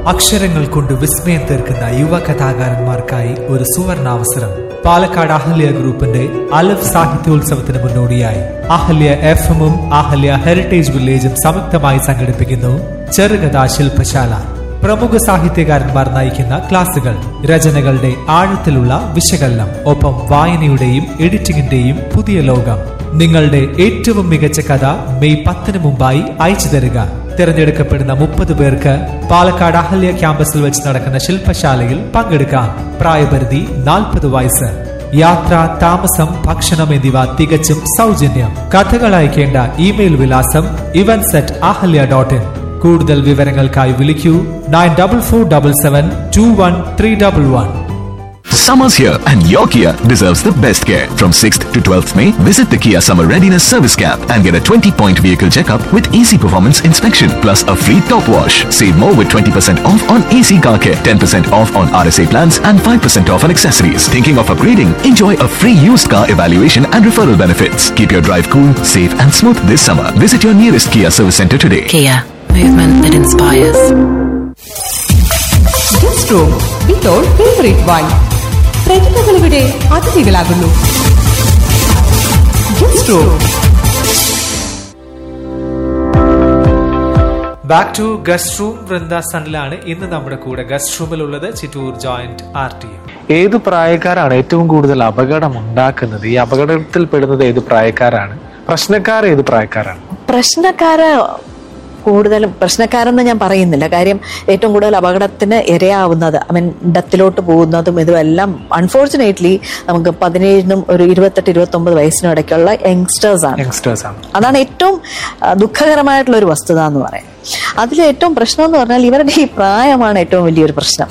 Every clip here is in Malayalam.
അക്ഷരങ്ങൾ കൊണ്ട് വിസ്മയം തീർക്കുന്ന യുവ കഥാകാരന്മാർക്കായി ഒരു സുവർണാവസരം പാലക്കാട് അഹല്യ ഗ്രൂപ്പിന്റെ അലഫ് സാഹിത്യോത്സവത്തിന് മുന്നോടിയായി അഹല്യ എഫ് എമ്മും അഹല്യ ഹെറിറ്റേജ് വില്ലേജും സംയുക്തമായി സംഘടിപ്പിക്കുന്നു ചെറുകഥാ ശില്പശാല പ്രമുഖ സാഹിത്യകാരന്മാർ നയിക്കുന്ന ക്ലാസുകൾ രചനകളുടെ ആഴത്തിലുള്ള വിശകലനം ഒപ്പം വായനയുടെയും എഡിറ്റിംഗിന്റെയും പുതിയ ലോകം നിങ്ങളുടെ ഏറ്റവും മികച്ച കഥ മെയ് പത്തിന് മുമ്പായി അയച്ചു തരിക തിരഞ്ഞെടുക്കപ്പെടുന്ന മുപ്പത് പേർക്ക് പാലക്കാട് അഹല്യ ക്യാമ്പസിൽ വെച്ച് നടക്കുന്ന ശില്പശാലയിൽ പങ്കെടുക്കാം പ്രായപരിധി നാൽപ്പത് വയസ്സ് യാത്ര താമസം ഭക്ഷണം എന്നിവ തികച്ചും സൗജന്യം കഥകൾ അയക്കേണ്ട ഇമെയിൽ വിലാസം events at Ahalya dot in കൂടുതൽ വിവരങ്ങൾക്കായി വിളിക്കൂ nine double four double seven two one three double one Summer's here and your Kia deserves the best care. From 6th to 12th May, visit the Kia Summer Readiness Service Camp and get a 20-point vehicle checkup with easy performance inspection plus a free top wash. Save more with 20% off on AC car care, 10% off on RSA plans and 5% off on accessories. Thinking of upgrading? Enjoy a free used car evaluation and referral benefits. Keep your drive cool, safe and smooth this summer. Visit your nearest Kia service center today. Kia, movement that inspires. Guest room with all favourite wine പ്രതിഭകൾ ഇവിടെ അതിഥികളാകുന്നു guest room back to guest room Vrinda സണിലാണ് ഇന്ന് നമ്മുടെ കൂടെ ഗസ്റ്റ് റൂമിലുള്ളത് ചിറ്റൂർ ജോയിന്റ് ആർ ടി ഏത് പ്രായക്കാരാണ് ഏറ്റവും കൂടുതൽ അപകടം ഉണ്ടാക്കുന്നത് ഈ അപകടത്തിൽ പെടുന്നത് ഏത് പ്രായക്കാരാണ് പ്രശ്നക്കാർ ഏത് പ്രായക്കാരാണ് പ്രശ്നക്കാര് കൂടുതലും പ്രശ്നക്കാരെന്ന് ഞാൻ പറയുന്നില്ല കാര്യം ഏറ്റവും കൂടുതൽ അപകടത്തിന് ഇരയാവുന്നത് ഐ മീൻ ഡത്തിലോട്ട് പോകുന്നതും ഇതുമെല്ലാം അൺഫോർച്ചുനേറ്റ്ലി നമുക്ക് പതിനേഴിനും ഒരു ഇരുപത്തെട്ട് ഇരുപത്തൊമ്പത് വയസ്സിനും ഇടയ്ക്കുള്ള യങ്സ്റ്റേഴ്സ് ആണ് യങ്സ്റ്റേഴ്സ് ആണ് അതാണ് ഏറ്റവും ആ, ദുഃഖകരമായിട്ടുള്ള ഒരു വസ്തുത എന്ന് പറയാം അതിൽ ഏറ്റവും പ്രശ്നം എന്ന് പറഞ്ഞാൽ ഇവരുടെ ഈ പ്രായമാണ് ഏറ്റവും വലിയൊരു പ്രശ്നം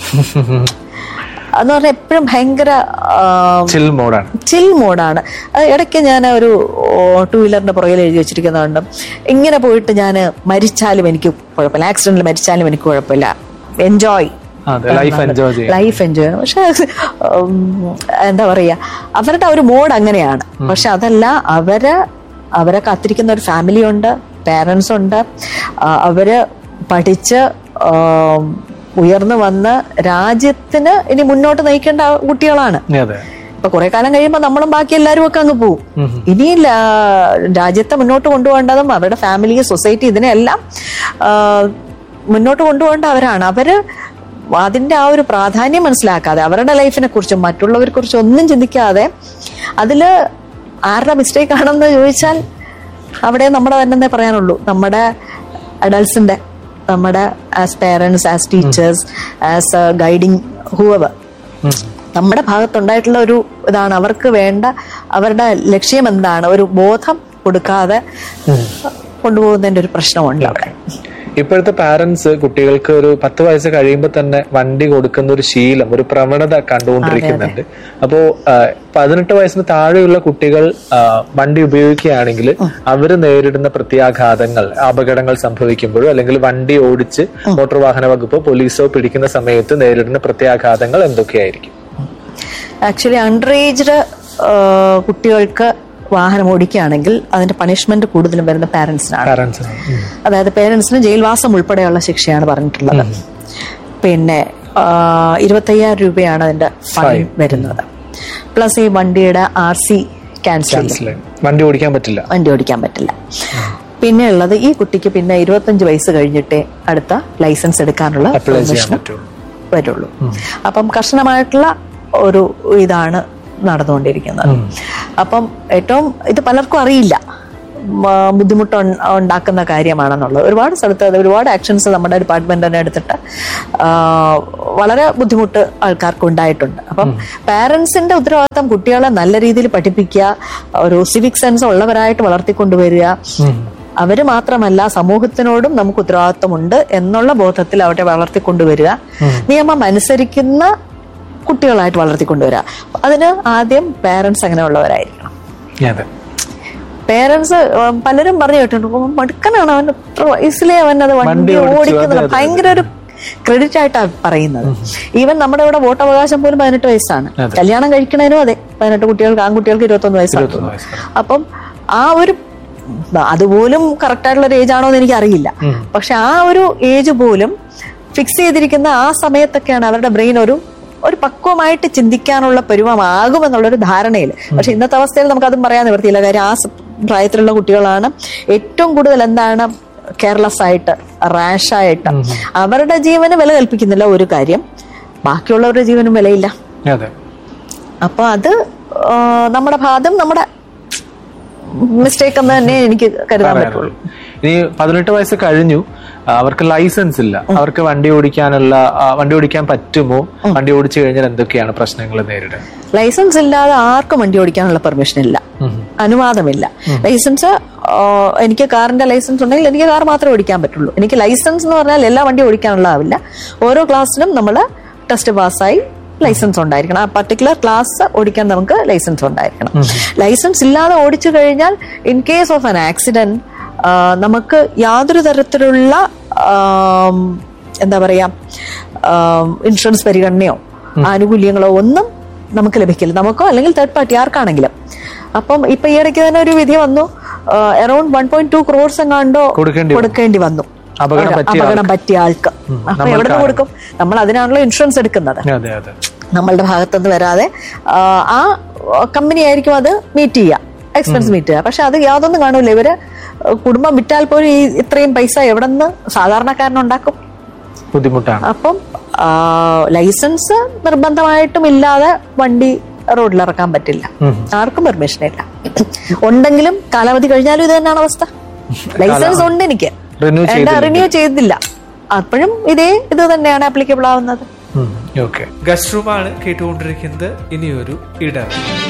എന്ന് പറഞ്ഞാൽ എപ്പോഴും ഭയങ്കര ആ, ചിൽ മോഡാണ് ചിൽ മോഡാണ് അത് ഇടയ്ക്ക് ഞാൻ ഒരു ടൂ വീലറിന്റെ പുറകിൽ എഴുതി വെച്ചിരിക്കുന്നുണ്ട് ഇങ്ങനെ പോയിട്ട് ഞാൻ മരിച്ചാലും എനിക്ക് കുഴപ്പമില്ല ആക്സിഡന്റിൽ മരിച്ചാലും എനിക്ക് കുഴപ്പമില്ല എൻജോയ് അതെ ലൈഫ് എൻജോയ് ചെയ്യാം ലൈഫ് എൻജോയ് ചെയ്യണം പക്ഷെ ഉം, എന്താ പറയാ അവരുടെ ആ ഒരു മോഡ് അങ്ങനെയാണ് പക്ഷെ അതല്ല അവര് അവരെ കാത്തിരിക്കുന്ന ഒരു ഫാമിലി ഉണ്ട് പേരൻസ് ഉണ്ട് ആ, അവര് പഠിച്ച് ആം, ഉയർന്നു വന്ന് രാജ്യത്തിന് ഇനി മുന്നോട്ട് നയിക്കേണ്ട കുട്ടികളാണ് അതെ ഇപ്പൊ കുറെ കാലം കഴിയുമ്പോൾ നമ്മളും ബാക്കി എല്ലാവരും ഒക്കെ അങ്ങ് പോവും ഇനി ലാ- രാജ്യത്തെ മുന്നോട്ട് കൊണ്ടുപോകേണ്ടതും അവരുടെ ഫാമിലി സൊസൈറ്റി ഇതിനെല്ലാം ആ, മുന്നോട്ട് കൊണ്ടുപോകേണ്ട അവരാണ് അവര് അതിന്റെ ആ ഒരു പ്രാധാന്യം മനസ്സിലാക്കാതെ അവരുടെ ലൈഫിനെ കുറിച്ചും മറ്റുള്ളവരെ കുറിച്ചും ഒന്നും ചിന്തിക്കാതെ അതില് ആരുടെ മിസ്റ്റേക്ക് ആണെന്ന് ചോദിച്ചാൽ അവിടെ നമ്മുടെ തന്നെ പറയാനുള്ളൂ നമ്മുടെ അഡൾട്ട്സിന്റെ നമ്മുടെ as parents as teachers as guiding whoever നമ്മുടെ ഭാഗത്തുണ്ടായിട്ടുള്ള ഒരു ഇതാണ് അവർക്ക് വേണ്ട അവരുടെ ലക്ഷ്യം എന്താണ് ഒരു ബോധം കൊടുക്കാതെ കൊണ്ടുപോകുന്നതിന്റെ ഒരു പ്രശ്നമുണ്ട് അവിടെ ഇപ്പോഴത്തെ പാരന്റ്സ് കുട്ടികൾക്ക് ഒരു പത്ത് വയസ്സ് കഴിയുമ്പോൾ തന്നെ വണ്ടി കൊടുക്കുന്ന ഒരു ശീലം ഒരു പ്രവണത കണ്ടുകൊണ്ടിരിക്കുന്നുണ്ട് അപ്പോ ആ, പതിനെട്ട് വയസ്സിന് താഴെയുള്ള കുട്ടികൾ ആ, വണ്ടി ഉപയോഗിക്കുകയാണെങ്കിൽ അവർ നേരിടുന്ന പ്രത്യാഘാതങ്ങൾ അപകടങ്ങൾ സംഭവിക്കുമ്പോഴോ അല്ലെങ്കിൽ വണ്ടി ഓടിച്ച് മോട്ടോർ വാഹന വകുപ്പോ പോലീസോ പിടിക്കുന്ന സമയത്ത് നേരിടുന്ന പ്രത്യാഘാതങ്ങൾ എന്തൊക്കെയായിരിക്കും ആക്ച്വലി അണ്ടർ ഏജ്ഡ് കുട്ടികൾക്ക് വാഹനം ഓടിക്കുകയാണെങ്കിൽ അതിന്റെ പണിഷ്മെന്റ് കൂടുതലും വരുന്ന പാരന്റ്സിനാണ് പാരന്റ്സ് അതായത് പേരൻസിന് ജയിൽവാസം ഉൾപ്പെടെയുള്ള ശിക്ഷയാണ് പറഞ്ഞിട്ടുള്ളത് പിന്നെ ആ, ഇരുപത്തയ്യായിരം രൂപയാണ് അതിന്റെ ഫൈൻ വരുന്നത് പ്ലസ് ഈ വണ്ടിയുടെ ആർ സി ക്യാൻസൽ ചെയ്യും വണ്ടി ഓടിക്കാൻ പറ്റില്ല വണ്ടി ഓടിക്കാൻ പറ്റില്ല പിന്നെ ഉള്ളത് ഈ കുട്ടിക്ക് പിന്നെ ഇരുപത്തഞ്ച് വയസ്സ് കഴിഞ്ഞിട്ടേ അടുത്ത ലൈസൻസ് എടുക്കാനുള്ള അപ്ലൈ ചെയ്യാൻ പെർമിഷൻ പറ്റുള്ളൂ വരുള്ളൂ അപ്പം കർശനമായിട്ടുള്ള ഒരു ഇതാണ് നടന്നുകൊണ്ടിരിക്കുന്നത് അപ്പം ഏറ്റവും ഇത് പലർക്കും അറിയില്ല മ, ബുദ്ധിമുട്ട് ഉൺ- ഉണ്ടാക്കുന്ന കാര്യമാണെന്നുള്ളത് ഒരുപാട് സ്ഥലത്ത് അത് ഒരുപാട് ആക്ഷൻസ് നമ്മുടെ ഡിപ്പാർട്ട്മെന്റ് തന്നെ എടുത്തിട്ട് ആ, വളരെ ബുദ്ധിമുട്ട് ആൾക്കാർക്ക് ഉണ്ടായിട്ടുണ്ട് അപ്പം പാരന്റ്സിന്റെ ഉത്തരവാദിത്തം കുട്ടികളെ നല്ല രീതിയിൽ പഠിപ്പിക്കുക ഒരു സിവിക് സെൻസ് ഉള്ളവരായിട്ട് വളർത്തിക്കൊണ്ടുവരിക അവര് മാത്രമല്ല സമൂഹത്തിനോടും നമുക്ക് ഉത്തരവാദിത്വമുണ്ട് എന്നുള്ള ബോധത്തിൽ അവരെ വളർത്തിക്കൊണ്ടുവരിക നിയമം അനുസരിക്കുന്ന കുട്ടികളായിട്ട് വളർത്തിക്കൊണ്ടുവരിക അതിന് ആദ്യം പേരൻസ് അങ്ങനെയുള്ളവരായിരിക്കണം അതെ പേരൻസ് പലരും പറഞ്ഞു കേട്ടിട്ടുണ്ട് "ഓ, മടുക്കനാണ് അവൻ എത്ര വയസ്സിലേ അവൻ അത് വണ്ടി വണ്ടി ഓടിച്ചു, ഓടിക്കുന്നത് അതെ, അതെ, ഭയങ്കര ഒരു ക്രെഡിറ്റ് ആയിട്ടാണ് പറയുന്നത് ഈവൻ നമ്മുടെ ഇവിടെ വോട്ടവകാശം പോലും പതിനെട്ട് വയസ്സാണ് കല്യാണം കഴിക്കണതിനും അതെ പതിനെട്ട് കുട്ടികൾക്ക് ആൺകുട്ടികൾക്ക് ഇരുപത്തൊന്ന് വയസ്സാണ് അപ്പം ആ ഒരു അതുപോലും കറക്റ്റ് ആയിട്ടുള്ള ഒരു ഏജ് ആണോ എന്ന് എനിക്ക് അറിയില്ല പക്ഷെ ആ ഒരു ഏജ് പോലും ഫിക്സ് ചെയ്തിരിക്കുന്ന ആ സമയത്തൊക്കെയാണ് അവരുടെ ബ്രെയിൻ ഒരു ഒരു പക്വമായിട്ട് ചിന്തിക്കാനുള്ള പരുവമാകുമെന്നുള്ളൊരു ധാരണയിൽ പക്ഷെ ഇന്നത്തെ അവസ്ഥയിൽ നമുക്കതും പറയാൻ നിവർത്തിയില്ല കാര്യം ആ സ- പ്രായത്തിലുള്ള കുട്ടികളാണ് ഏറ്റവും കൂടുതൽ എന്താണ് കെയർലെസ് ആയിട്ട് റാഷായിട്ട് അവരുടെ ജീവന് വില കൽപ്പിക്കുന്നില്ല ഒരു കാര്യം ബാക്കിയുള്ളവരുടെ ജീവനും വിലയില്ല അതെ അപ്പൊ അത് ആ, നമ്മുടെ ഭാഗം നമ്മുടെ മിസ്റ്റേക്ക് എന്ന് തന്നെ എനിക്ക് കരുതാൻ പറ്റുള്ളൂ ഇനി പതിനെട്ട് വയസ്സ് കഴിഞ്ഞു ആ, അവർക്ക് ലൈസൻസ് ഇല്ല അവർക്ക് വണ്ടി ഓടിക്കാനുള്ള ആ, വണ്ടി ഓടിക്കാൻ പറ്റുമോ വണ്ടി ഓടിച്ചു കഴിഞ്ഞാൽ എന്തൊക്കെയാണ് പ്രശ്നങ്ങൾ നേരിടുക ലൈസൻസ് ഇല്ലാതെ ആർക്കും വണ്ടി ഓടിക്കാനുള്ള പെർമിഷൻ ഇല്ല അനുവാദമില്ല ലൈസൻസ് ആ, എനിക്ക് കാറിന്റെ ലൈസൻസ് ഉണ്ടെങ്കിൽ എനിക്ക് കാർ മാത്രമേ ഓടിക്കാൻ പറ്റുള്ളൂ എനിക്ക് ലൈസൻസ് എന്ന് പറഞ്ഞാൽ എല്ലാ വണ്ടി ഓടിക്കാനുള്ളതാവില്ല ഓരോ ക്ലാസ്സിനും നമ്മൾ ടെസ്റ്റ് പാസ്സായി ലൈസൻസ് ഉണ്ടായിരിക്കണം ആ പർട്ടിക്കുലർ ക്ലാസ് ഓടിക്കാൻ നമുക്ക് ലൈസൻസ് ഉണ്ടായിരിക്കണം ലൈസൻസ് ഇല്ലാതെ ഓടിച്ചു കഴിഞ്ഞാൽ in case of an accident നമുക്ക് യാതൊരു തരത്തിലുള്ള ആം, എന്താ പറയാ ഇൻഷുറൻസ് പരിഗണനയോ ആനുകൂല്യങ്ങളോ ഒന്നും നമുക്ക് ലഭിക്കില്ല നമുക്കോ അല്ലെങ്കിൽ തേർഡ് പാർട്ടി ആർക്കാണെങ്കിലും അപ്പം ഇപ്പൊ ഈ ഇടയ്ക്ക് തന്നെ ഒരു വിധി വന്നു around one point two crores എങ്ങാണ്ടോ കൊടുക്കേണ്ടി വന്നു. കൊടുക്കേണ്ടി വന്നു അപകടം ഒരു പറ്റിയ അപകടം പറ്റിയ ആൾക്ക് അപ്പൊ എവിടെ നിന്ന് കൊടുക്കും നമ്മൾ അതിനാണല്ലോ ഇൻഷുറൻസ് എടുക്കുന്നത് അതെ അതെ നമ്മളുടെ ഭാഗത്തുനിന്ന് വരാതെ ആ, ആ കമ്പനി ആയിരിക്കും അത് മീറ്റ് ചെയ്യുക എക്സ്പെൻസ് മീറ്റ് ചെയ്യുക പക്ഷെ അത് യാതൊന്നും കാണൂല ഇവര് കുടുംബം വിറ്റാൽ പോലും ഈ ഇത്രയും പൈസ എവിടെ നിന്ന് സാധാരണക്കാരനുണ്ടാക്കും ബുദ്ധിമുട്ടാണ് അപ്പം ആ, ലൈസൻസ് നിർബന്ധമായിട്ടും ഇല്ലാതെ വണ്ടി റോഡിൽ ഇറക്കാൻ പറ്റില്ല ആർക്കും പെർമിഷൻ ഇല്ല ഉണ്ടെങ്കിലും കാലാവധി കഴിഞ്ഞാലും ഇത് തന്നെയാണ് അവസ്ഥ ലൈസൻസ് ഉണ്ട് എനിക്ക് Renew എന്റെ ചെയ്തില്ലെങ്കിൽ. റിന്യൂ ചെയ്തില്ല അപ്പോഴും ഇതേ ഇത് തന്നെയാണ് ആപ്ലിക്കബിൾ ആവുന്നത് ഓക്കെ ഗസ്റ്റ് റൂമാണ് കേട്ടുകൊണ്ടിരിക്കുന്നത് ഇനിയൊരു ഇടവേള